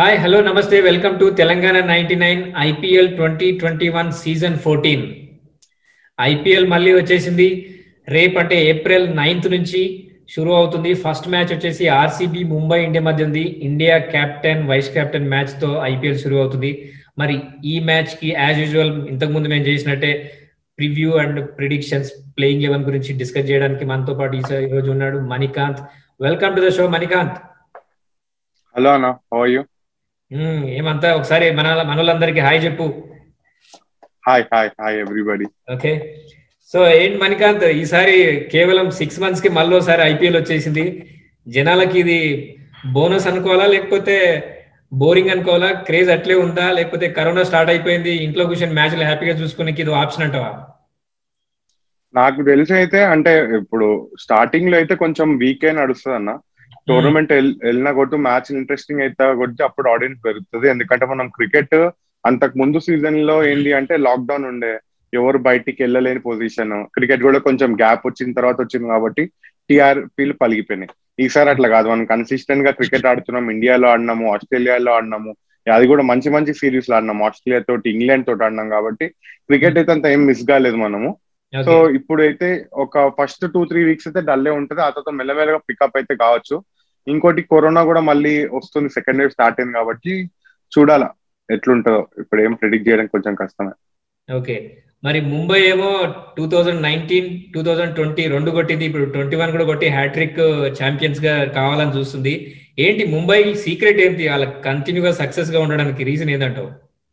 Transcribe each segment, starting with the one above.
Hi hello నమస్తే welcome to Telangana ninety nine IPL twenty twenty one season fourteen IPL మళ్ళీ వచ్చేసింది రేపు అంటే ఏప్రిల్ నైన్త్ నుంచి షురూ అవుతుంది ఫస్ట్ మ్యాచ్ వచ్చేసి ఆర్సీబీ ముంబై ఇండియా మధ్య ఉంది India captain vice captain match తో ఐపీఎల్ షురూ అవుతుంది మరి ఈ మ్యాచ్ కి యాజ్ యూజువల్ ఇంతకు ముందు మేము చేసినట్టే preview and predictions playing eleven గురించి డిస్కస్ చేయడానికి మనతో పాటు ఈ రోజు ఉన్నాడు Manikanth welcome to the show Manikanth hello అన్న హౌ యూ ఏమంతా ఒకసారి మన మనోళ్ళందరికీ హాయ్ చెప్పు hi hi hi everybody okay so ఏంటి మణికాంత్ ఈసారి కేవలం సిక్స్ మంత్స్ కి మళ్ళీ ఒకసారి ఐపీఎల్ వచ్చేసింది జనాలకి ఇది బోనస్ అనుకోవాలా లేకపోతే బోరింగ్ అనుకోవాలా క్రేజ్ అట్లే ఉందా లేకపోతే కరోనా స్టార్ట్ అయిపోయింది ఇంట్లో కూర్చొని మ్యాచ్లు హ్యాపీగా చూసుకునే ఇది ఆప్షన్ అంటావా నాకు తెలిసి అయితే అంటే ఇప్పుడు స్టార్టింగ్ లో అయితే కొంచెం వీకే నడుస్తుంది అన్న టోర్నమెంట్ వెళ్ళినా కొట్టు మ్యాచ్ ఇంట్రెస్టింగ్ అయితే కొట్టి అప్పుడు ఆడియన్స్ పెరుగుతుంది ఎందుకంటే మనం క్రికెట్ అంతకు ముందు సీజన్ లో ఏంటి అంటే లాక్డౌన్ ఉండే ఎవరు బయటికి వెళ్ళలేని పొజిషన్ క్రికెట్ కూడా కొంచెం గ్యాప్ వచ్చిన తర్వాత వచ్చింది కాబట్టి టీఆర్పీలు పలిగిపోయినాయి ఈసారి అట్లా కాదు మనం కన్సిస్టెంట్ గా క్రికెట్ ఆడుతున్నాం ఇండియాలో ఆడినాము ఆస్ట్రేలియాలో ఆడినాము అది కూడా మంచి మంచి సిరీస్ లో ఆడినాం ఆస్ట్రేలియా తోటి ఇంగ్లాండ్ తోటి ఆడినాం కాబట్టి క్రికెట్ అయితే అంత ఏం మిస్ కాలేదు మనము సో ఇప్పుడు అయితే ఒక ఫస్ట్ టూ త్రీ వీక్స్ అయితే డల్లే ఉంటది ఆ తర్వాత మెల్లమెల్లగా పికప్ అయితే కావచ్చు ఇంకోటి కరోనా కూడా మళ్ళీ వస్తుంది సెకండ్ వేవ్ స్టార్ట్ అయింది కాబట్టి చూడాలా ఎట్లుంటుందో ఇప్పుడు ఏం ప్రిడిక్ట్ చేయడం కొంచెం కష్టమే ఓకే మరి ముంబై ఏమో two thousand nineteen two thousand twenty రెండు కొట్టింది ఇప్పుడు ట్వంటీ వన్ కూడా కొట్టి హ్యాట్రిక్ ఛాంపియన్స్ గా కావాలని చూస్తుంది ఏంటి ముంబై సీక్రెట్ ఏంటి వాళ్ళ కంటిన్యూగా సక్సెస్ గా ఉండడానికి రీజన్ ఏంటంటావు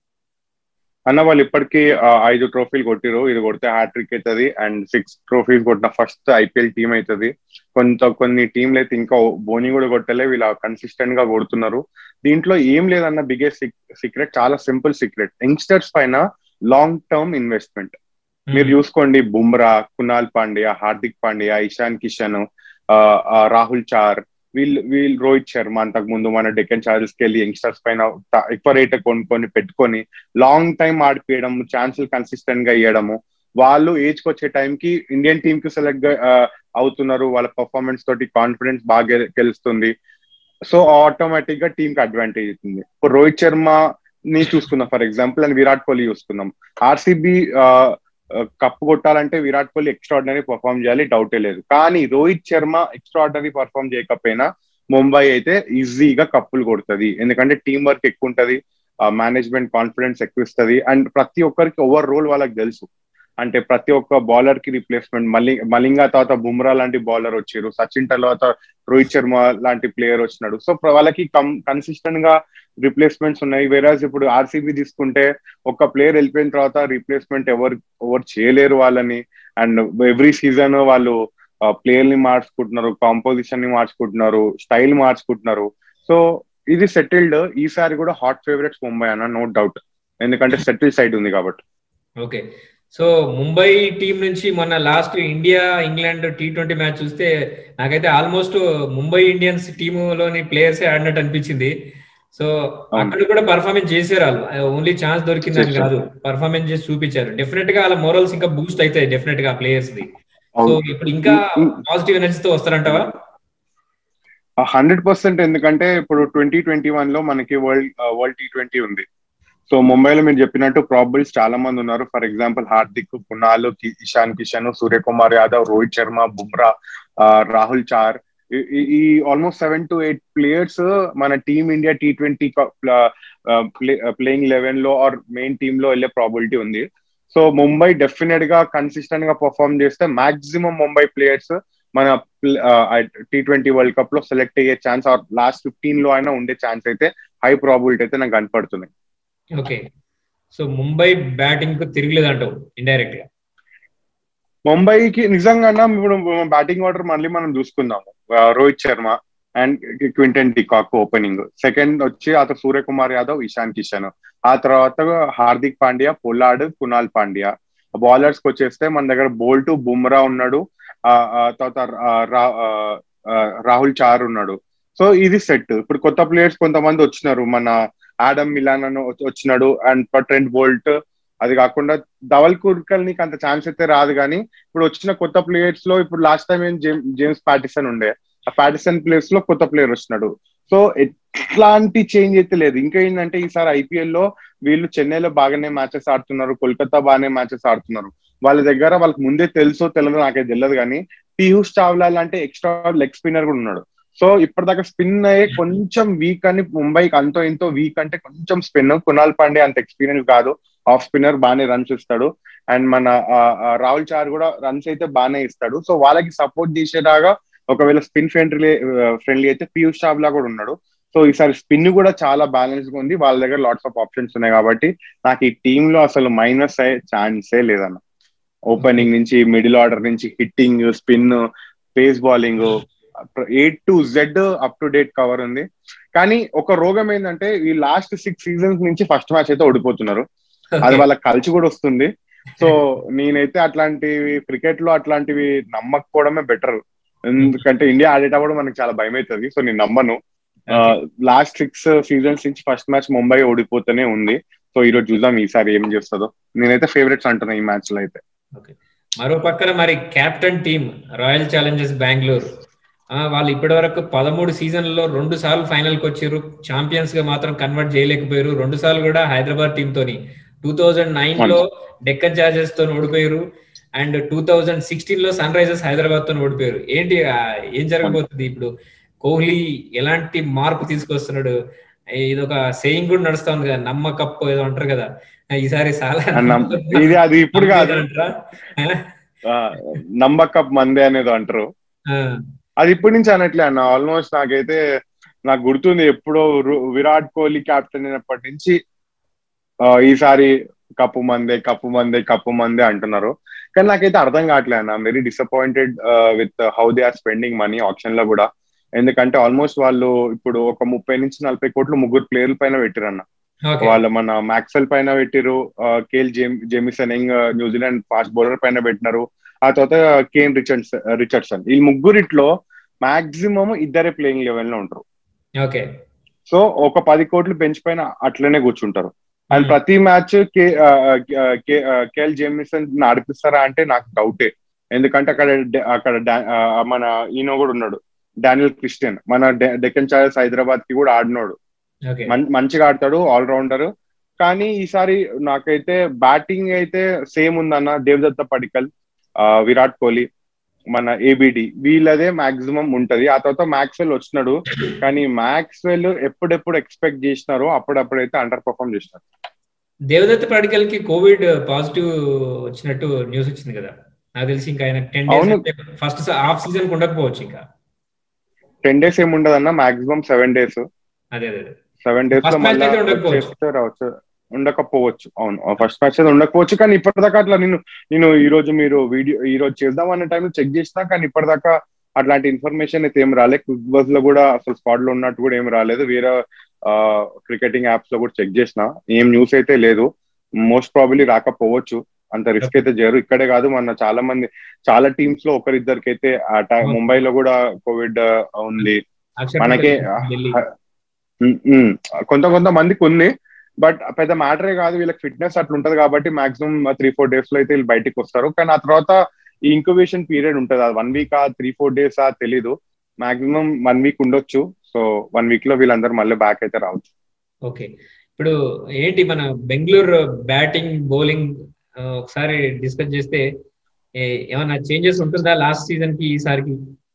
అన్న వాళ్ళు ఇప్పటికీ ఐదు ట్రోఫీలు కొట్టిరు ఇది కొడితే హ్యాట్రిక్ అవుతుంది అండ్ సిక్స్ ట్రోఫీస్ కొట్టిన ఫస్ట్ ఐపీఎల్ టీం అవుతుంది కొంత కొన్ని టీంలు అయితే ఇంకా బోని కూడా కొట్టలే వీళ్ళు కన్సిస్టెంట్ గా కొడుతున్నారు దీంట్లో ఏం లేదన్న బిగ్గెస్ట్ సీక్రెట్ చాలా సింపుల్ సీక్రెట్ యంగ్స్టర్స్ పైన లాంగ్ టర్మ్ ఇన్వెస్ట్మెంట్ మీరు చూసుకోండి బుమ్రా కునాల్ పాండ్యా హార్దిక్ పాండ్యా ఇషాన్ కిషన్ రాహుల్ చార్ వీళ్ళు వీళ్ళు రోహిత్ శర్మ అంతకు ముందు మన డెక్కన్ చార్జెస్ కి వెళ్ళి యంగ్స్టర్స్ పైన ఎక్కువ రేట్ కొనుక్కొని పెట్టుకొని లాంగ్ టైం ఆడిపోయడం ఛాన్సులు కన్సిస్టెంట్ గా ఇవ్వడము వాళ్ళు ఏజ్ కి వచ్చే టైంకి ఇండియన్ టీమ్ కి సెలెక్ట్ అవుతున్నారు వాళ్ళ పర్ఫార్మెన్స్ తోటి కాన్ఫిడెన్స్ బాగా గెలుస్తుంది సో ఆటోమేటిక్ గా టీమ్ కి అడ్వాంటేజ్ అవుతుంది ఇప్పుడు రోహిత్ శర్మ ని చూసుకుందాం for example and Virat Kohli చూసుకుందాం ఆర్సీబీ కప్పు కొట్టాలంటే విరాట్ కోహ్లీ ఎక్స్ట్రాడినరీ పర్ఫామ్ చేయాలి డౌటే లేదు కానీ రోహిత్ శర్మ ఎక్స్ట్రాడినరీ పర్ఫామ్ చేయకపోయినా ముంబై అయితే ఈజీగా కప్పులు కొడుతుంది ఎందుకంటే టీం వర్క్ ఎక్కువ ఉంటది మేనేజ్మెంట్ కాన్ఫిడెన్స్ ఎక్కువ ఇస్తుంది అండ్ ప్రతి ఒక్కరికి ఓవర్ రోల్ వాళ్ళకి తెలుసు అంటే ప్రతి ఒక్క బౌలర్ కి రిప్లేస్మెంట్ మళ్ళీ మలింగా తర్వాత బుమ్రా లాంటి బౌలర్ వచ్చారు సచిన్ తర్వాత రోహిత్ శర్మ లాంటి ప్లేయర్ వచ్చినాడు సో వాళ్ళకి కన్సిస్టెంట్ గా రిప్లేస్మెంట్స్ ఉన్నాయి వేరాజ్ ఇప్పుడు ఆర్సీబీ తీసుకుంటే ఒక ప్లేయర్ వెళ్ళిపోయిన తర్వాత రీప్లేస్మెంట్ ఎవరు ఎవరు చేయలేరు వాళ్ళని అండ్ ఎవ్రీ సీజన్ వాళ్ళు ప్లేయర్ ని మార్చుకుంటున్నారు కాంపోజిషన్ ని మార్చుకుంటున్నారు స్టైల్ మార్చుకుంటున్నారు సో ఇది సెటిల్డ్ ఈసారి కూడా హాట్ ఫేవరెట్స్ ముంబై అన్న నో డౌట్ ఎందుకంటే సెటిల్ సైడ్ ఉంది కాబట్టి ఓకే సో ముంబై టీం నుంచి మొన్న last India England T twenty match చూస్తే నాకైతే ఆల్మోస్ట్ ముంబై ఇండియన్స్ టీములోని ప్లేయర్స్ ఆడినట్టు అనిపించింది సో అక్కడ కూడా పర్ఫార్మెన్స్ చేశారు వాళ్ళు ఓన్లీ ఛాన్స్ దొరికిందని కాదు పర్ఫార్మెన్స్ చేసి చూపించారు డెఫినెట్ గా వాళ్ళ మోరల్స్ ఇంకా బూస్ట్ అవుతాయి డెఫినెట్ గా ప్లేయర్స్ ది సో ఇప్పుడు ఇంకా పాజిటివ్ ఎనర్జీతో వస్తారంటావా హండ్రెడ్ పర్సెంట్ ఎందుకంటే ఇప్పుడు ట్వంటీ ట్వంటీ వన్ లో మనకి వరల్డ్ వరల్డ్ టీ ట్వంటీ ఉంది సో ముంబైలో మీరు చెప్పినట్టు ప్రాబుల్స్ చాలా మంది ఉన్నారు ఫర్ ఎగ్జాంపుల్ హార్దిక్ కునాల్ ఇషాన్ కిషన్ సూర్యకుమార్ యాదవ్ రోహిత్ శర్మ బుమ్రా రాహుల్ చార్ ఈ almost seven to eight players మన team India T twenty playing eleven లో ఆర్ మెయిన్ టీమ్ లో వెళ్ళే ప్రాబిలిటీ ఉంది సో ముంబై డెఫినెట్ గా కన్సిస్టెంట్ గా పర్ఫామ్ చేస్తే మాక్సిమం ముంబై ప్లేయర్స్ మన టీ ట్వంటీ వరల్డ్ కప్ లో సెలెక్ట్ అయ్యే ఛాన్స్ ఆర్ లాస్ట్ ఫిఫ్టీన్ లో అయినా ఉండే ఛాన్స్ అయితే హై ప్రాబిలిటీ అయితే నాకు కనపడుతుంది ఓకే సో ముంబై బ్యాటింగ్ కు తిరగలేదు అంటావు ఇండైరెక్ట్ గా ముంబైకి నిజంగా ఇప్పుడు బ్యాటింగ్ ఆర్డర్ మళ్ళీ మనం చూసుకుందాము Rohit Sharma and Quinton de Kock opening second వచ్చి అత సూర్యకుమార్ యాదవ్ ఇషాన్ కిషన్ ఆ తర్వాత హార్దిక్ పాండ్యా పొల్లాడ్ కునాల్ పాండ్యా బౌలర్స్ కి వచ్చేస్తే మన దగ్గర బోల్ట్ బుమ్రా ఉన్నాడు తర్వాత రాహుల్ చార్ ఉన్నాడు సో ఇది సెట్ ఇప్పుడు కొత్త ప్లేయర్స్ కొంతమంది వచ్చినారు మన ఆడమ్ మిలాన్ అని వచ్చినాడు అండ్ ట్రెంట్ బోల్ట్ అది కాకుండా ధవల్ కుర్కల్ నీకు అంత ఛాన్స్ అయితే రాదు కానీ ఇప్పుడు వచ్చిన కొత్త ప్లేయర్స్ లో ఇప్పుడు లాస్ట్ టైం ఏం జేమ్స్ పాటిసన్ ఉండే ఆ పాటిసన్ ప్లేయర్స్ లో కొత్త ప్లేయర్ వచ్చినాడు సో ఎట్లాంటి చేంజ్ అయితే లేదు ఇంకా ఏంటంటే ఈసారి ఐపీఎల్ లో వీళ్ళు చెన్నైలో బాగానే మ్యాచెస్ ఆడుతున్నారు కోల్కతా బాగానే మ్యాచెస్ ఆడుతున్నారు వాళ్ళ దగ్గర వాళ్ళకి ముందే తెలుసో తెలియదు నాకైతే తెలియదు కానీ పీయూష్ చావ్లా లాంటి ఎక్స్ట్రా లెగ్ స్పిన్నర్ కూడా ఉన్నాడు సో ఇప్పటిదాకా స్పిన్ అయ్యే కొంచెం వీక్ అని ముంబైకి అంతో ఇంతో వీక్ అంటే కొంచెం స్పిన్ కునాల్ పాండే అంత ఎక్స్పీరియన్స్ కాదు ఆఫ్ స్పిన్నర్ బాగానే రన్స్ ఇస్తాడు అండ్ మన రాహుల్ చార్ కూడా రన్స్ అయితే బాగానే ఇస్తాడు సో వాళ్ళకి సపోర్ట్ చేసేలాగా ఒకవేళ స్పిన్ ఫ్రెండ్లీ ఫ్రెండ్లీ అయితే పీయూష్ చావ్లా కూడా ఉన్నాడు సో ఈసారి స్పిన్ కూడా చాలా బ్యాలెన్స్ గా ఉంది వాళ్ళ దగ్గర లాట్స్ ఆఫ్ ఆప్షన్స్ ఉన్నాయి కాబట్టి నాకు ఈ టీమ్ లో అసలు మైనస్ అయ్యే ఛాన్సే లేదన్న ఓపెనింగ్ నుంచి మిడిల్ ఆర్డర్ నుంచి hitting spin pace bowling A to Z up to date cover ఉంది కానీ ఒక రోగం ఏంటంటే ఈ లాస్ట్ సిక్స్ సీజన్స్ నుంచి ఫస్ట్ మ్యాచ్ అయితే ఓడిపోతున్నారు అది వాళ్ళ కలిసి కూడా వస్తుంది సో నేనైతే అట్లాంటివి క్రికెట్ లో అట్లాంటివి నమ్మకపోవడమే బెటర్ ఎందుకంటే ఇండియా ఆడేటప్పుడు మనకి చాలా భయం అవుతుంది సో నేను నమ్మను లాస్ట్ సిక్స్ సీజన్స్ నుంచి ఫస్ట్ మ్యాచ్ ముంబై ఓడిపోతూనే ఉంది సో ఈ రోజు చూద్దాం ఈసారి ఏం చేస్తుందో నేనైతే ఫేవరెట్స్ అంటున్నా ఈ మ్యాచ్ లో అయితే మరో పక్కన మరి captain team Royal Challengers Bengaluru వాళ్ళు ఇప్పటి వరకు పదమూడు సీజన్లలో రెండు సార్లు ఫైనల్ కి వచ్చారు ఛాంపియన్స్ గా మాత్రం కన్వర్ట్ చేయలేకపోయారు రెండు సార్లు కూడా హైదరాబాద్ టీమ్ తోని టూ థౌజండ్ నైన్ లో డెక్కన్ చార్జెస్ తో ఓడిపోయారు అండ్ టూ థౌజండ్ సిక్స్టీన్ లో సన్ రైజర్స్ హైదరాబాద్ తో ఓడిపోయారు ఏంటి ఏం జరగబోతుంది ఇప్పుడు కోహ్లీ ఎలాంటి మార్పు తీసుకొస్తున్నాడు ఇది ఒక సేయింగ్ కూడా నడుస్తా ఉంది కదా నమ్మ కప్పు ఏదో అంటారు కదా ఈసారి చాలా ఇది అది ఇప్పుడు కాదు నమ్మకప్ మందే అనేది అంటారు అది ఇప్పటి నుంచి అనట్లే అన్న ఆల్మోస్ట్ నాకైతే నాకు గుర్తుంది ఎప్పుడో విరాట్ కోహ్లీ కెప్టెన్ అయినప్పటి నుంచి ఈసారి కప్పు మందే కప్పు మందే కప్పు మందే అంటున్నారు కానీ నాకైతే అర్థం కావట్లే అన్న very disappointed with how they are spending money option లో కూడా ఎందుకంటే ఆల్మోస్ట్ వాళ్ళు ఇప్పుడు ఒక ముప్పై నుంచి నలభై కోట్లు ముగ్గురు ప్లేయర్ల పైన పెట్టిరన్న వాళ్ళు మన మ్యాక్సెల్ పైన పెట్టిరు Kyle Jamieson young New Zealand fast bowler పైన పెట్టినారు ఆ తర్వాత కేన్ రిచర్డ్స్ రిచర్డ్సన్ ఈ ముగ్గురిట్లో మాక్సిమం ఇద్దరే ప్లేయింగ్ లెవెల్ లో ఉంటారు ఓకే సో ఒక పది కోట్లు బెంచ్ పైన అట్లనే కూర్చుంటారు అండ్ ప్రతి మ్యాచ్ కేఎల్ జేమిసన్ ఆడిపిస్తారా అంటే నాకు డౌటే ఎందుకంటే అక్కడ అక్కడ మన ఈయన కూడా ఉన్నాడు డానియల్ క్రిస్టియన్ మన డెక్కన్ చార్జెస్ హైదరాబాద్ కి కూడా ఆడినాడు మంచిగా ఆడతాడు ఆల్రౌండర్ కానీ ఈసారి నాకైతే బ్యాటింగ్ అయితే సేమ్ ఉందన్న దేవదత్త పడికల్ విరాట్ కోహ్లీ మన ఏబిడి వీళ్ళదే మాక్సిమం ఉంటది ఆ తర్వాత మ్యాక్స్వెల్ వచ్చినాడు కానీ మ్యాక్స్వెల్ ఎప్పుడెప్పుడు ఎక్స్పెక్ట్ చేసినారో అప్పుడప్పుడైతే అండర్ పర్ఫార్మ్ చేసినారు దేవదత్త పడికల్ కి కోవిడ్ పాజిటివ్ వచ్చినట్టు న్యూస్ వచ్చింది కదా నాకు తెలిసి ఇంకా ఆయన ten days first half season ఉండకపోవచ్చు ఇంకా టెన్ డేస్ ఏమి ఉండదన్న మాక్సిమం సెవెన్ డేస్ అదే అదే సెవెన్ డేస్ లో మళ్ళీ రావచ్చు ఉండకపోవచ్చు అవును ఫస్ట్ మ్యాచ్ అయితే ఉండకపోవచ్చు కానీ ఇప్పటిదాకా అట్లా నేను నేను ఈ రోజు మీరు వీడియో ఈ రోజు చేద్దాం అనే టైంలో చెక్ చేసినా కానీ ఇప్పటిదాకా అట్లాంటి ఇన్ఫర్మేషన్ అయితే ఏం రాలేదు క్విక్ బస్ లో కూడా అసలు స్పాట్ లో ఉన్నట్టు కూడా ఏం రాలేదు వేరే క్రికెటింగ్ యాప్స్ లో కూడా చెక్ చేసిన ఏం న్యూస్ అయితే లేదు మోస్ట్ ప్రాబిలీ రాకపోవచ్చు అంత రిస్క్ అయితే చేయరు ఇక్కడే కాదు మన చాలా మంది చాలా టీమ్స్ లో ఒకరిద్దరికైతే ముంబైలో కూడా కోవిడ్ ఉంది మనకే కొంత కొంత మందికి ఉంది బట్ పెద్ద మ్యాటరే కాదు వీళ్ళకి ఫిట్నెస్ అట్లా ఉంటది కాబట్టి మాక్సిమం త్రీ ఫోర్ డేస్ లో అయితే వీళ్ళు బయటికి వస్తారు కానీ ఆ తర్వాత ఈ ఇంక్యుబేషన్ పీరియడ్ ఉంటుంది అది వన్ వీక్ ఆ త్రీ ఫోర్ డేస్ ఆ తెలీదు మాక్సిమం వన్ వీక్ ఉండొచ్చు సో వన్ వీక్ లో వీళ్ళందరూ మళ్ళీ బ్యాక్ అయితే రావచ్చు ఓకే ఇప్పుడు ఏంటి మన బెంగళూరు బ్యాటింగ్ బౌలింగ్ ఒకసారి డిస్కస్ చేస్తే ఏమైనా చేంజెస్ ఉంటుందా లాస్ట్ సీజన్ కి ఈసారికి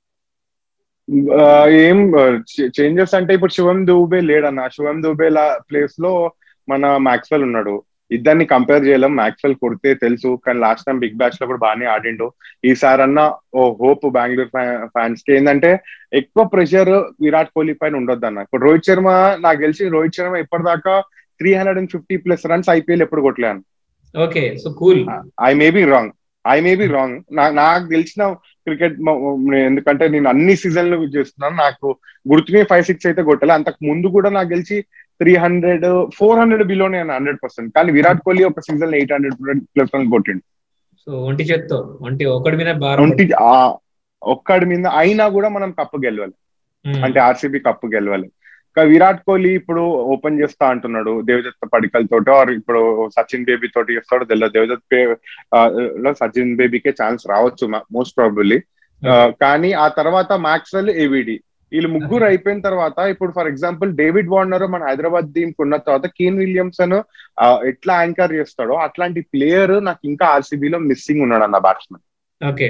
ఏం చేంజెస్ అంటే ఇప్పుడు శివం దూబే లేడన్న శివం దూబే ప్లేస్ లో మన మ్యాక్స్వెల్ ఉన్నాడు ఇద్దరిని కంపేర్ చేయలేం మ్యాక్స్వెల్ కొడితే తెలుసు కానీ లాస్ట్ టైం బిగ్ బ్యాచ్ లో కూడా బాగానే ఆడిండు ఈసారి అన్న ఓ హోప్ బెంగళూరు ఫ్యాన్స్ కి ఏంటంటే ఎక్కువ ప్రెషర్ విరాట్ కోహ్లీ పైన ఉండొద్దు అన్న ఇప్పుడు రోహిత్ శర్మ నాకు తెలిసి రోహిత్ శర్మ ఇప్పటిదాకా three hundred and fifty plus runs IPL ఎప్పుడు కొట్టలేను okay so cool I may be wrong I may be wrong నాకు తెలిసిన క్రికెట్ ఎందుకంటే నేను అన్ని సీజన్లు చేస్తున్నాను నాకు గుర్తునే ఫైవ్ సిక్స్ అయితే కొట్టాలి అంతకు ముందు కూడా నాకు తెలిసి త్రీ హండ్రెడ్ ఫోర్ హండ్రెడ్ బిలోనే హండ్రెడ్ పర్సెంట్ కానీ విరాట్ కోహ్లీ ఒక season eight hundred plus run కొట్టిండు సో ఒంటి చేత్తో ఒంటి ఒకటి మీద ఒంటి ఒక్కడి మీద అయినా కూడా మనం కప్పు గెలవాలి అంటే ఆర్సీబీ కప్పు గెలవాలి విరాట్ కోహ్లీ ఇప్పుడు ఓపెన్ చేస్తా అంటున్నాడు దేవదత్త పడికల్ తోటి ఆర్ ఇప్పుడు సచిన్ బేబీ తోటి చేస్తాడు తెలియదు దేవదత్ లో సచిన్ బేబీకే ఛాన్స్ రావచ్చు మోస్ట్ ప్రాబుల్లీ కానీ ఆ తర్వాత మ్యాక్స్వెల్ ఏవిడి వీళ్ళు ముగ్గురు అయిపోయిన తర్వాత ఇప్పుడు ఫర్ ఎగ్జాంపుల్ డేవిడ్ వార్నర్ మన హైదరాబాద్ టీమ్ ఉన్న తర్వాత కేన్ విలియమ్సన్ ఎట్లా యాంకర్ చేస్తాడో అట్లాంటి ప్లేయర్ నాకు ఇంకా ఆర్సీబీలో మిస్సింగ్ ఉన్నాడు అన్న బ్యాట్స్మెన్ ఓకే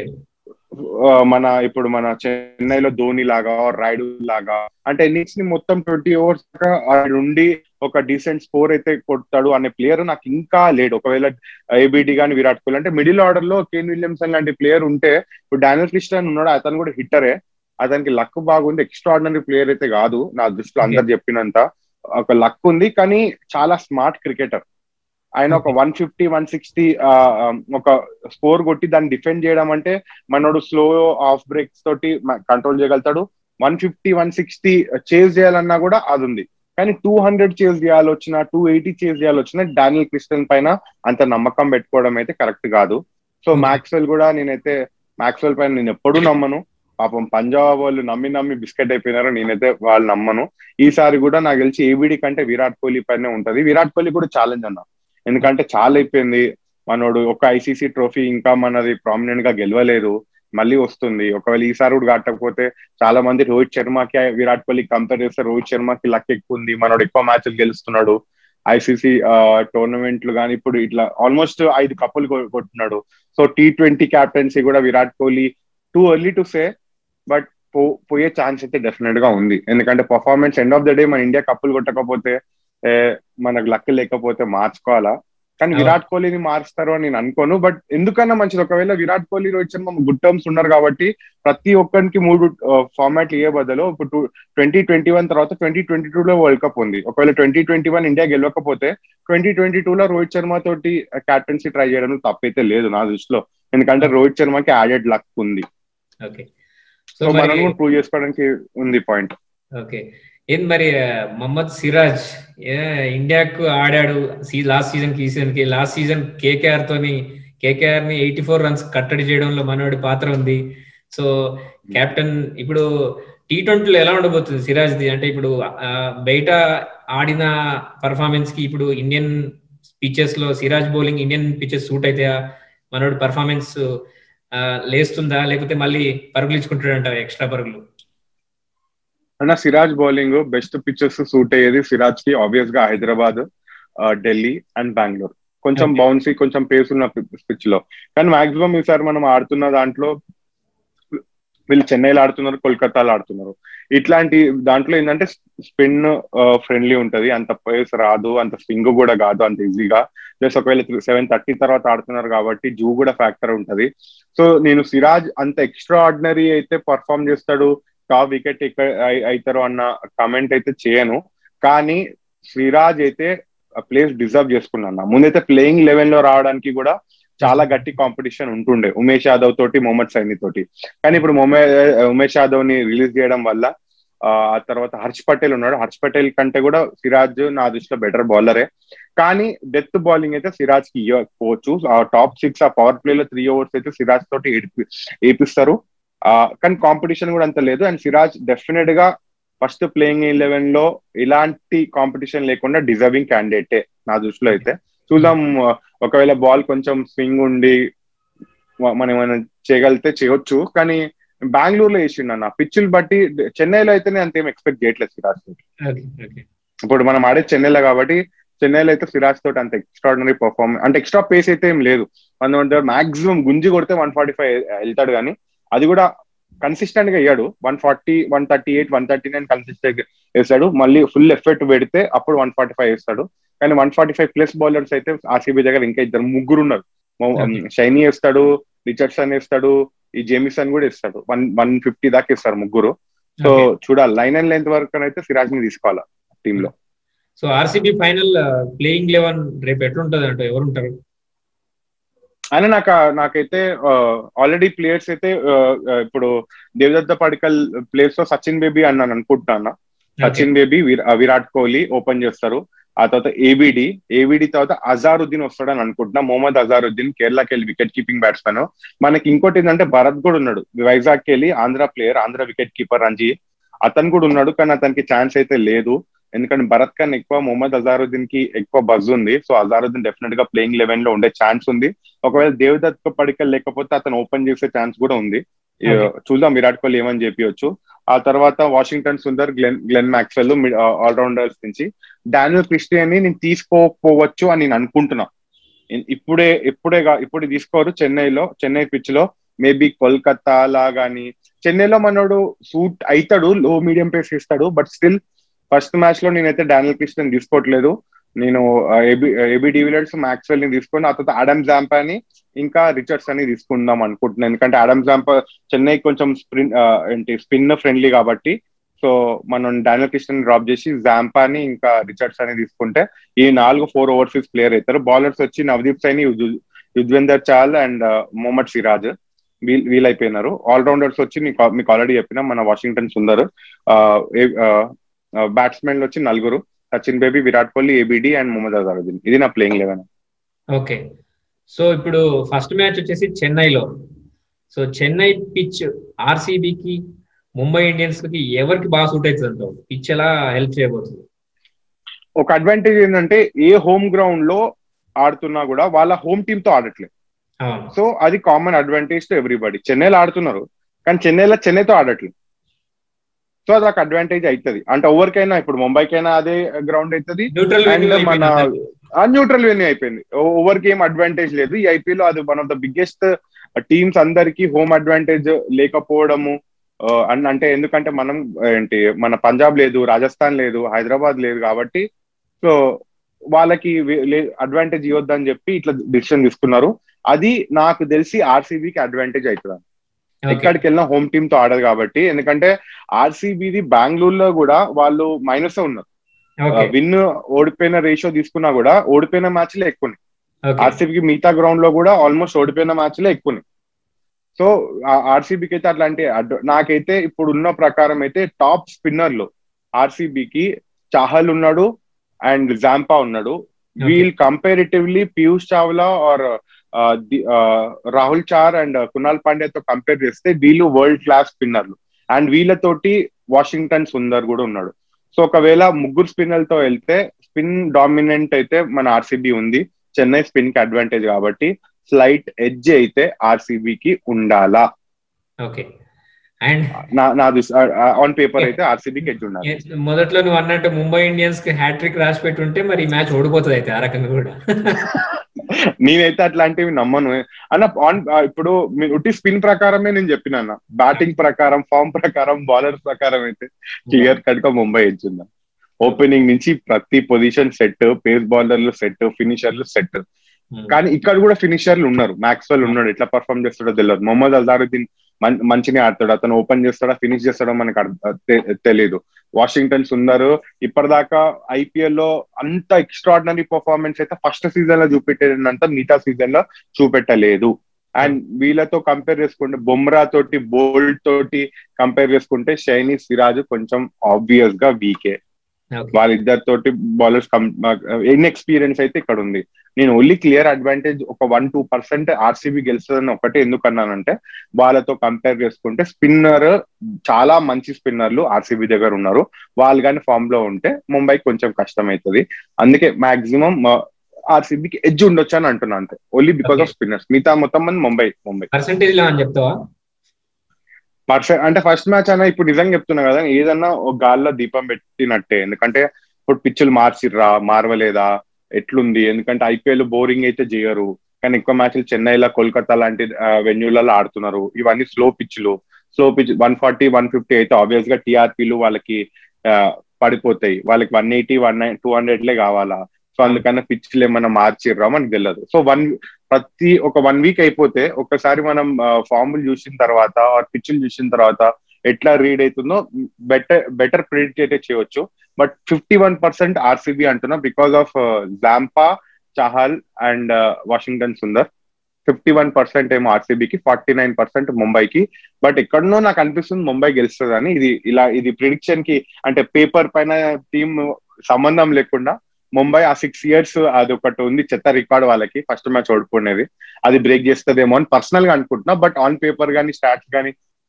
మన ఇప్పుడు మన చెన్నైలో ధోని లాగా రైడు లాగా అంటే ఇన్నింగ్స్ ని మొత్తం ట్వంటీ ఓవర్స్ ఉండి ఒక డీసెంట్ స్కోర్ అయితే కొడతాడు అనే ప్లేయర్ నాకు ఇంకా లేడు ఒకవేళ ఏబిడి కానీ విరాట్ కోహ్లీ అంటే మిడిల్ ఆర్డర్ లో కేన్ విలియమ్సన్ లాంటి ప్లేయర్ ఉంటే ఇప్పుడు డానియల్ క్రిస్టన్ ఉన్నాడు అతను కూడా హిట్టరే అతనికి లక్ బాగుంది ఎక్స్ట్రాడినరీ ప్లేయర్ అయితే కాదు నా దృష్టిలో అందరు చెప్పినంత ఒక లక్ ఉంది కానీ చాలా స్మార్ట్ క్రికెటర్ ఆయన ఒక వన్ ఫిఫ్టీ వన్ సిక్స్టీ ఒక స్కోర్ కొట్టి దాన్ని డిఫెండ్ చేయడం అంటే మనోడు స్లో ఆఫ్ బ్రేక్స్ తోటి కంట్రోల్ చేయగలుగుతాడు one fifty one sixty chase చేయాలన్నా కూడా అది ఉంది కానీ టూ హండ్రెడ్ చేజ్ చేయాలి వచ్చిన టూ ఎయిటీ చేజ్ చేయాలి వచ్చిన డానియల్ క్రిస్టన్ పైన అంత నమ్మకం పెట్టుకోవడం అయితే కరెక్ట్ కాదు సో మ్యాక్స్వెల్ కూడా నేనైతే మ్యాక్స్వెల్ పైన నేను ఎప్పుడూ నమ్మను పాపం పంజాబ్ వాళ్ళు నమ్మి నమ్మి బిస్కెట్ అయిపోయినారు నేనైతే వాళ్ళు నమ్మను ఈసారి కూడా నాకు తెలిసి ఏబిడి కంటే విరాట్ కోహ్లీ పైన ఉంటది విరాట్ కోహ్లీ కూడా ఛాలెంజ్ అన్న ఎందుకంటే చాలా అయిపోయింది మనోడు ఒక ఐసీసీ ట్రోఫీ ఇంకా మనది ప్రామినెంట్ గా గెలవలేదు మళ్ళీ వస్తుంది ఒకవేళ ఈసారి కూడా కట్టకపోతే చాలా మంది రోహిత్ శర్మకి విరాట్ కోహ్లీ కంపేర్ చేస్తే రోహిత్ శర్మకి లక్ ఎక్కువ ఉంది మనోడు ఎక్కువ మ్యాచ్లు గెలుస్తున్నాడు ఐసీసీ టోర్నమెంట్లు కానీ ఇప్పుడు ఇట్లా ఆల్మోస్ట్ ఐదు కప్పులు కొట్టున్నాడు సో టీ ట్వంటీ క్యాప్టెన్సీ కూడా Virat Kohli too early to say but పోయే ఛాన్స్ అయితే డెఫినెట్ గా ఉంది ఎందుకంటే performance end of the day మన ఇండియా కప్పులు కొట్టకపోతే మనకు లక్ లేకపోతే మార్చుకోవాలా కానీ విరాట్ కోహ్లీని మారుస్తారు అని నేను అనుకోను బట్ ఎందుకన్నా మంచిది ఒకవేళ విరాట్ కోహ్లీ రోహిత్ శర్మ గుడ్ టర్మ్స్ ఉన్నారు కాబట్టి ప్రతి ఒక్కరికి మూడు ఫార్మాట్లు ఇయ్యే బదులు ఇప్పుడు ట్వంటీ ట్వంటీ వన్ తర్వాత ట్వంటీ ట్వంటీ టూ లో వరల్డ్ కప్ ఉంది ఒకవేళ ట్వంటీ ట్వంటీ వన్ ఇండియా గెలవకపోతే ట్వంటీ ట్వంటీ టూ లో రోహిత్ శర్మ తోటి క్యాప్టెన్సీ ట్రై చేయడం తప్పైతే లేదు నా దృష్టిలో ఎందుకంటే రోహిత్ శర్మకి యాడెడ్ లక్ ఉంది సో మనం ప్రూవ్ చేసుకోవడానికి ఉంది పాయింట్ ఓకే ఏంది మరి మహమ్మద్ సిరాజ్ ఇండియాకు ఆడాడు లాస్ట్ సీజన్ కి ఈ సీజన్ కి లాస్ట్ సీజన్ కేకేఆర్ తోని కేకేఆర్ ని ఎయిటీ ఫోర్ రన్స్ కట్టడి చేయడంలో మనోడి పాత్ర ఉంది సో కెప్టెన్ ఇప్పుడు టీ ట్వంటీలో ఎలా ఉండబోతుంది సిరాజ్ ది అంటే ఇప్పుడు బయట ఆడిన పర్ఫార్మెన్స్ కి ఇప్పుడు ఇండియన్ పిచెస్ లో Siraj bowling Indian pitches suit అయితే మనోడి పర్ఫార్మెన్స్ లేస్తుందా లేకపోతే మళ్ళీ పరుగులు ఇచ్చుకుంటాడంట ఎక్స్ట్రా పరుగులు అన్న Siraj bowling best pictures suit అయ్యేది సిరాజ్ కి ఆబ్వియస్ గా హైదరాబాద్ ఢిల్లీ అండ్ బెంగళూరు కొంచెం బౌన్సీ కొంచెం పేస్ ఉన్న పిచ్ లో కానీ మాక్సిమం ఈసారి మనం ఆడుతున్న దాంట్లో వీళ్ళు చెన్నైలో ఆడుతున్నారు కోల్కతాలో ఆడుతున్నారు ఇట్లాంటి దాంట్లో ఏంటంటే స్పిన్ ఫ్రెండ్లీ ఉంటది అంత పేస్ రాదు అంత స్వింగ్ కూడా కాదు అంత ఈజీగా ప్లస్ ఒకవేళ సెవెన్ థర్టీ తర్వాత ఆడుతున్నారు కాబట్టి జూ కూడా ఫ్యాక్టర్ ఉంటది సో నేను సిరాజ్ అంత ఎక్స్ట్రా ఆర్డినరీ అయితే పర్ఫామ్ చేస్తాడు టాప్ వికెట్ ఇక్కడ అవుతారు అన్న కమెంట్ అయితే చేయను కానీ సిరాజ్ అయితే ప్లేస్ డిజర్వ్ చేసుకున్నా ముందైతే ప్లేయింగ్ లెవెల్ లో రావడానికి కూడా చాలా గట్టి కాంపిటీషన్ ఉంటుండే ఉమేష్ యాదవ్ తోటి మొహమ్మద్ సైని తోటి కానీ ఇప్పుడు ఉమేష్ యాదవ్ ని రిలీజ్ చేయడం వల్ల ఆ తర్వాత హర్ష్ పటేల్ ఉన్నాడు హర్ష్ పటేల్ కంటే కూడా సిరాజ్ నా దృష్టిలో బెటర్ బౌలరే కానీ డెత్ బౌలింగ్ అయితే సిరాజ్ కి ఇవ్వకపోవచ్చు ఆ టాప్ సిక్స్ ఆ పవర్ ప్లే లో త్రీ ఓవర్స్ అయితే సిరాజ్ తోటి ఏపిస్తారు కానీ కాంపిటీషన్ కూడా అంత లేదు అండ్ సిరాజ్ డెఫినెట్ గా ఫస్ట్ ప్లేయింగ్ ఎలెవెన్ లో ఇలాంటి కాంపిటీషన్ లేకుండా డిజర్వింగ్ క్యాండిడేటే నా దృష్టిలో అయితే చూద్దాం ఒకవేళ బాల్ కొంచెం స్వింగ్ ఉండి మనం ఏమైనా చేయగలిగితే చేయొచ్చు కానీ బెంగళూరులో వేసిండు అన్న పిచ్చులు బట్టి చెన్నైలో అయితే నేను అంతేం ఎక్స్పెక్ట్ చేయట్లేదు సిరాజ్ తోటి ఇప్పుడు మనం ఆడే చెన్నైలో కాబట్టి చెన్నైలో అయితే సిరాజ్ తోటి అంత ఎక్స్ట్రాడినరీ పర్ఫార్మెన్స్ అంటే ఎక్స్ట్రా పేస్ అయితే ఏం లేదు మన మాక్సిమం గుంజి కొడితే వన్ ఫార్టీ ఫైవ్ వెళ్తాడు కానీ అది కూడా కన్సిస్టెంట్ గా అయ్యాడు one forty one thirty eight one thirty nine consistent వేస్తాడు మళ్ళీ ఫుల్ ఎఫెక్ట్ పెడితే అప్పుడు వన్ ఫార్టీ ఫైవ్ వేస్తాడు కానీ one forty five plus bowlers అయితే ఆర్సీబీ దగ్గర ఇంకా ఇద్దరు ముగ్గురు ఉన్నారు షైనీ వేస్తాడు రిచర్డ్సన్ వేస్తాడు ఈ జేమిసన్ కూడా ఇస్తాడు వన్ వన్ ఫిఫ్టీ దాకా ఇస్తారు ముగ్గురు సో చూడాలి లైన్ అండ్ లెంత్ వరకు అయితే సిరాజ్ ని తీసుకోవాలా టీమ్ లో so RCB final playing eleven రేపు ఎట్లుంటది అంటే ఎవరు ఉంటారు అయినా నాకు నాకైతే ఆల్రెడీ ప్లేయర్స్ అయితే ఇప్పుడు దేవదత్త పడికల్ ప్లేస్ లో సచిన్ బేబీ అన్నాను అనుకుంటున్నా సచిన్ బేబీ విరాట్ కోహ్లీ ఓపెన్ చేస్తారు ఆ తర్వాత ఏబిడి ఏబిడి తర్వాత అజారుద్దీన్ వస్తాడని అనుకుంటున్నా మొహమ్మద్ అజారుద్దీన్ కేరళకి వెళ్ళి వికెట్ కీపింగ్ బ్యాట్స్మెన్ మనకి ఇంకోటి ఏంటంటే భరత్ కూడా ఉన్నాడు వైజాగ్ వెళ్ళి Andhra player Andhra wicket keeper Ranji అతను కూడా ఉన్నాడు కానీ అతనికి ఛాన్స్ అయితే లేదు ఎందుకంటే భరత్ కన్నా ఎక్కువ మొహమ్మద్ అజారుద్దీన్ కి ఎక్కువ బజ్ ఉంది సో అజారుద్దీన్ డెఫినెట్ గా ప్లేయింగ్ లెవెన్ లో ఉండే ఛాన్స్ ఉంది ఒకవేళ దేవదత్ పడికల్ లేకపోతే అతను ఓపెన్ చేసే ఛాన్స్ కూడా ఉంది చూద్దాం విరాట్ కోహ్లీ ఏమని చెప్పవచ్చు ఆ తర్వాత Washington Sundar Glenn Glenn Maxwell allrounders నుంచి డానియల్ క్రిస్టియన్ ని నేను తీసుకోకపోవచ్చు అని నేను అనుకుంటున్నా ఇప్పుడే ఇప్పుడే ఇప్పుడు తీసుకోరు చెన్నైలో చెన్నై పిచ్ లో మేబీ కోల్కతా లా గానీ చెన్నైలో మనోడు సూట్ అవుతాడు లో మీడియం పేస్ ఇస్తాడు బట్ స్టిల్ ఫస్ట్ మ్యాచ్ లో నేనైతే డానియల్ క్రిస్టియన్ తీసుకోవట్లేదు నేను ఏబి ఏబి డివిలర్స్ మ్యాక్స్వెల్ ని తీసుకొని ఆ తర్వాత ఆడమ్ జాంపా అని ఇంకా రిచర్డ్స్ అని తీసుకుందాం అనుకుంటున్నాను ఎందుకంటే ఆడమ్ జాంపా చెన్నై కొంచెం స్పిన్ ఏంటి స్పిన్ ఫ్రెండ్లీ కాబట్టి సో మనం డానియల్ క్రిస్టియన్ డ్రాప్ చేసి జాంపాని ఇంకా రిచర్డ్స్ అని తీసుకుంటే ఈ నాలుగు ఫోర్ ఓవర్సీస్ ప్లేయర్ అవుతారు బౌలర్స్ వచ్చి నవదీప్ సైని యుజ్వేందర్ చాల్ అండ్ మొహమ్మద్ సిరాజ్ వీల్ వీలైపోయినారు ఆల్రౌండర్స్ వచ్చి మీకు మీకు ఆల్రెడీ చెప్పిన మన వాషింగ్టన్ సుందర్ బ్యాట్స్మెన్ వచ్చి నలుగురు సచిన్ బేబీ విరాట్ కోహ్లీ ఏబిడి అండ్ మొహమ్మద్ అజారుద్దీన్ ఇది నా ప్లేయింగ్ లెవెన్ ఓకే సో ఇప్పుడు ఫస్ట్ మ్యాచ్ వచ్చేసి చెన్నైలో సో చెన్నై పిచ్ ఆర్సీబీకి ముంబై ఇండియన్స్ కి ఎవరికి బాగా సూట్ అవుతుంది అంటావు పిచ్ ఎలా హెల్ప్ చేయబోతుంది ఒక అడ్వాంటేజ్ ఏంటంటే ఏ హోమ్ గ్రౌండ్ లో ఆడుతున్నా కూడా వాళ్ళ హోమ్ టీమ్ తో ఆడట్లేదు సో అది కామన్ అడ్వాంటేజ్ టు ఎవ్రీబడి చెన్నైలో ఆడుతున్నారు కానీ చెన్నైలో చెన్నైతో ఆడట్లేదు సో అది ఒక అడ్వాంటేజ్ అవుతుంది అంటే ఎవరికైనా ఇప్పుడు ముంబైకైనా అదే గ్రౌండ్ అవుతుంది మన న్యూట్రల్ వెన్యూ అయిపోయింది ఓవర్కి ఏం అడ్వాంటేజ్ లేదు ఈ ఐపీఎల్ అది one of the biggest teams అందరికి హోమ్ అడ్వాంటేజ్ లేకపోవడము అంటే ఎందుకంటే మనం ఏంటి మన పంజాబ్ లేదు రాజస్థాన్ లేదు హైదరాబాద్ లేదు కాబట్టి సో వాళ్ళకి అడ్వాంటేజ్ ఇవ్వద్దని చెప్పి ఇట్లా డిసిషన్ తీసుకున్నారు అది నాకు తెలిసి ఆర్సీబీకి అడ్వాంటేజ్ అవుతుంది ఎక్కడికి వెళ్ళినా హోమ్ టీమ్ తో ఆడదు కాబట్టి ఎందుకంటే ఆర్సీబీది బెంగళూరులో కూడా వాళ్ళు మైనస్ ఉన్నారు విన్ ఓడిపోయిన రేషియో తీసుకున్నా కూడా ఓడిపోయిన మ్యాచ్లే ఎక్కువ ఆర్సీబీకి మిగతా గ్రౌండ్ లో కూడా ఆల్మోస్ట్ ఓడిపోయిన మ్యాచ్లే ఎక్కువ సో ఆర్సీబీకి అయితే అట్లాంటి నాకైతే ఇప్పుడు ఉన్న ప్రకారం అయితే టాప్ స్పిన్నర్లు ఆర్సీబీకి చాహల్ ఉన్నాడు అండ్ జాంపా ఉన్నాడు వీల్ comparatively Piyush Chawla R Rahul Chahar and Krunal పాండ్యాతో కంపేర్ చేస్తే వీళ్ళు వరల్డ్ క్లాస్ స్పిన్నర్లు అండ్ వీళ్ళతోటి వాషింగ్టన్ సుందర్ కూడా ఉన్నాడు సో ఒకవేళ ముగ్గురు స్పిన్నర్లతో వెళ్తే స్పిన్ డామినెంట్ అయితే మన ఆర్సీబీ ఉంది చెన్నై స్పిన్ కి అడ్వాంటేజ్ కాబట్టి స్లైట్ ఎడ్జ్ అయితే ఆర్సీబీకి ఉండాలా ఓకే అండ్ నా ఆన్ పేపర్ అయితే ఆర్సీబీకి ఎడ్జ్ ఉండాలి మొదట్లో నువ్వు అన్నట్టు ముంబై ఇండియన్స్ కి హ్యాట్రిక్ రాసి పెట్టుంటే మరి మ్యాచ్ ఓడిపోతుంది అయితే ఆ రకంగా కూడా నేనైతే అట్లాంటివి నమ్మను అన్న ఆన్ ఇప్పుడు ఉట్టి స్పిన్ ప్రకారమే నేను చెప్పిన అన్న బ్యాటింగ్ ప్రకారం ఫామ్ ప్రకారం బౌలర్ ప్రకారం అయితే క్లియర్ కట్ గా ముంబై ఎడ్జిందా ఓపెనింగ్ నుంచి ప్రతి పొజిషన్ సెట్ పేస్ బౌలర్లు సెట్ ఫినిషర్లు సెట్ కానీ ఇక్కడ కూడా ఫినిషర్లు ఉన్నారు మ్యాక్స్వెల్ ఉన్నాడు ఎట్లా పర్ఫామ్ చేస్తాడో తెలియదు మొహమ్మద్ అజారుద్దీన్ మంచిగా ఆడతాడు అతను ఓపెన్ చేస్తాడా ఫినిష్ చేస్తాడో మనకు తెలియదు వాషింగ్టన్ సుందర్ ఇప్పటిదాకా ఐపీఎల్ లో అంత ఎక్స్ట్రాడినరీ పర్ఫార్మెన్స్ అయితే ఫస్ట్ సీజన్ లో చూపెట్టేదంతా మిగతా సీజన్ లో చూపెట్టలేదు అండ్ వీళ్ళతో కంపేర్ చేసుకుంటే బొమ్రా తోటి బోల్డ్ తోటి కంపేర్ చేసుకుంటే షైనీ సిరాజ్ కొంచెం ఆబ్వియస్ గా వీకే వాళ్ళిద్దరితోటి బౌలర్స్ ఎన్ ఎక్స్పీరియన్స్ అయితే ఇక్కడ ఉంది నేను ఓన్లీ క్లియర్ అడ్వాంటేజ్ ఒక వన్ టూ పర్సెంట్ ఆర్సీబీ గెలుస్తుందని ఒకటే ఎందుకు అన్నానంటే వాళ్ళతో కంపేర్ చేసుకుంటే స్పిన్నర్ చాలా మంచి స్పిన్నర్లు ఆర్సీబీ దగ్గర ఉన్నారు వాళ్ళు కానీ ఫామ్ లో ఉంటే ముంబై కొంచెం కష్టం అవుతుంది అందుకే మాక్సిమం ఆర్సీబీకి ఎడ్జ్ ఉండొచ్చు అని అంటున్నా అంతే ఓన్లీ బికాస్ ఆఫ్ స్పిన్నర్స్ మిగతా మొత్తం మంది ముంబై ముంబై పర్సెంటేజ్ లో అని చెప్తావా పర్ఫెక్ట్ అంటే ఫస్ట్ మ్యాచ్ అన్న ఇప్పుడు నిజంగా చెప్తున్నా కదా ఏదన్నా ఒక గాల్లో దీపం పెట్టినట్టే ఎందుకంటే ఇప్పుడు పిచ్చులు మార్చిర్రా మారవలేదా ఎట్లుంది ఎందుకంటే ఐపీఎల్ బోరింగ్ అయితే చేయరు కానీ ఎక్కువ మ్యాచ్లు చెన్నైలో కోల్కతా లాంటి వెన్యూలలో ఆడుతున్నారు ఇవన్నీ స్లో పిచ్లు slow pitch one forty one fifty అయితే ఆబ్వియస్ గా టీఆర్పీలు వాళ్ళకి పడిపోతాయి వాళ్ళకి వన్ ఎయిటీ వన్ టూ హండ్రెడ్లే కావాలా సో అందుకన్నా పిచ్లు ఏమన్నా మార్చిర్రా మనకు తెలియదు సో వన్ ప్రతి ఒక వన్ వీక్ అయిపోతే ఒకసారి మనం ఫార్ములు చూసిన తర్వాత పిచ్చులు చూసిన తర్వాత ఎట్లా రీడ్ అవుతుందో బెటర్ బెటర్ ప్రిడిక్ట్ అయితే చేయవచ్చు but fifty one percent RCB అంటున్నా because of Zampa Chahal and Washington Sundar fifty one percent ఏమో ఆర్సీబీకి ఫార్టీ నైన్ పర్సెంట్ ముంబైకి బట్ ఎక్కడనో నాకు అనిపిస్తుంది ముంబై గెలుస్తుంది అని ఇది ఇలా ఇది ప్రిడిక్షన్ కి అంటే పేపర్ పైన టీమ్ సంబంధం లేకుండా ముంబై ఆ సిక్స్ ఇయర్స్ అది ఒకటి ఉంది చెత్త రికార్డ్ వాళ్ళకి ఫస్ట్ మ్యాచ్ ఓడిపోయినది అది బ్రేక్ చేస్తుందేమో అని పర్సనల్ గా అనుకుంటున్నా బట్ ఆన్ పేపర్ కానీ స్టాట్స్ కానీ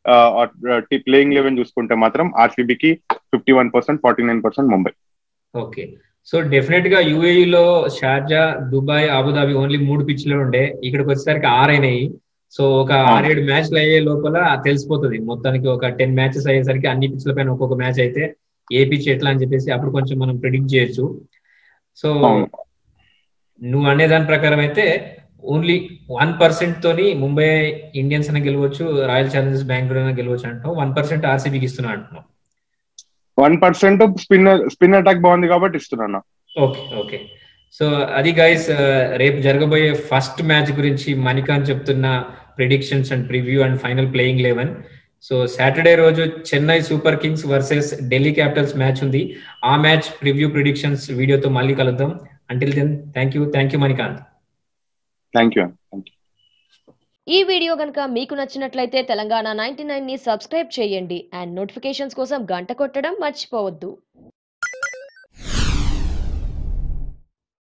ప్లేయింగ్ లెవెన్ చూసుకుంటే మాత్రం ఆర్సీబీకి fifty one percent forty nine percent Mumbai okay so definite గా యుఏఈలో షార్జా దుబాయ్ అబుదాబి ఓన్లీ మూడు పిచ్లు ఉండే ఇక్కడికి వచ్చేసరికి ఆరు అయినాయి సో ఒక ఆరేడు మ్యాచ్లు అయ్యే లోపల తెలిసిపోతుంది మొత్తానికి ఒక టెన్ మ్యాచెస్ అయ్యేసరికి అన్ని పిచ్ల పైన ఒక్కొక్క మ్యాచ్ అయితే ఏ పిచ్ ఎట్లా అని చెప్పేసి అప్పుడు కొంచెం మనం ప్రిడిక్ట్ చేయొచ్చు సో అవును. నువ్వు అనే దాని ప్రకారం అయితే ఓన్లీ వన్ పర్సెంట్ తోని ముంబై ఇండియన్స్ అయినా గెలవచ్చు రాయల్ ఛాలెంజర్స్ బెంగళూరు అయినా గెలవచ్చు అంటున్నావు వన్ పర్సెంట్ ఆర్సీబీకి ఇస్తున్నా అంటున్నావు one percent spin spin attack బాగుంది కాబట్టి ఇస్తున్నాను ఓకే ఓకే సో అది గైస్ రేపు జరగబోయే ఫస్ట్ మ్యాచ్ గురించి మణికాంత్ చెప్తున్న predictions and preview and final playing eleven so Saturday రోజు Chennai Super Kings versus Delhi Capitals match ఉంది ఆ మ్యాచ్ ప్రివ్యూ ప్రిడిక్షన్స్ వీడియోతో మళ్ళీ కలుద్దాం until then thank you thank you Manikanth thank you thank you ఈ వీడియో కనుక మీకు నచ్చినట్లయితే తెలంగాణ నైన్టీ ని సబ్స్క్రైబ్ చేయండి అండ్ నోటిఫికేషన్స్ కోసం గంట కొట్టడం మర్చిపోవద్దు